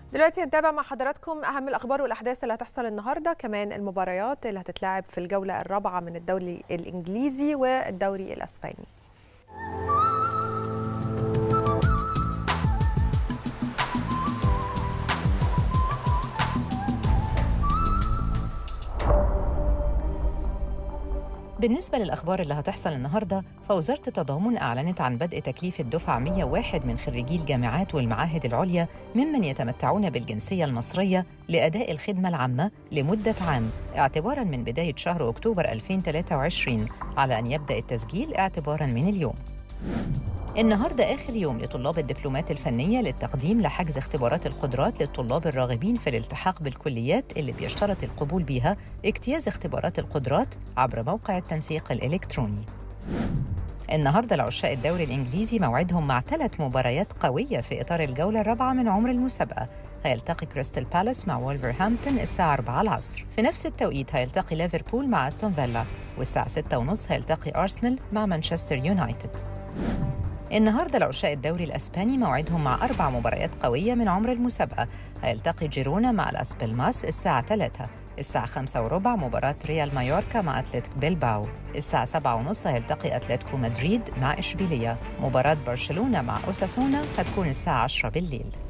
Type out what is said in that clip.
دلوقتي هنتابع مع حضراتكم اهم الاخبار والاحداث اللي هتحصل النهارده كمان المباريات اللي هتتلعب في الجوله الرابعه من الدوري الانجليزي والدوري الاسباني بالنسبة للأخبار اللي هتحصل النهاردة فوزارة التضامن أعلنت عن بدء تكليف الدفعة 101 من خريجي الجامعات والمعاهد العليا ممن يتمتعون بالجنسية المصرية لأداء الخدمة العامة لمدة عام اعتباراً من بداية شهر أكتوبر 2023 على أن يبدأ التسجيل اعتباراً من اليوم النهارده آخر يوم لطلاب الدبلومات الفنية للتقديم لحجز اختبارات القدرات للطلاب الراغبين في الالتحاق بالكليات اللي بيشترط القبول بيها اجتياز اختبارات القدرات عبر موقع التنسيق الإلكتروني. النهارده العشاق الدوري الإنجليزي موعدهم مع ثلاث مباريات قوية في إطار الجولة الرابعة من عمر المسابقة هيلتقي كريستال بالاس مع وولفرهامبتون الساعة 4 العصر في نفس التوقيت هيلتقي ليفربول مع أستون فيلا والساعة 6 ونص هيلتقي أرسنال مع مانشستر يونايتد النهارده العشاق الدوري الاسباني موعدهم مع اربع مباريات قويه من عمر المسابقه هيلتقي جيرونا مع لاس بالماس الساعه 3 الساعة 5 وربع مباراة ريال مايوركا مع أتلتيك بيلباو الساعة 7 ونص هيلتقي أتلتيكو مدريد مع إشبيلية مباراة برشلونة مع أوساسونا هتكون الساعة 10 بالليل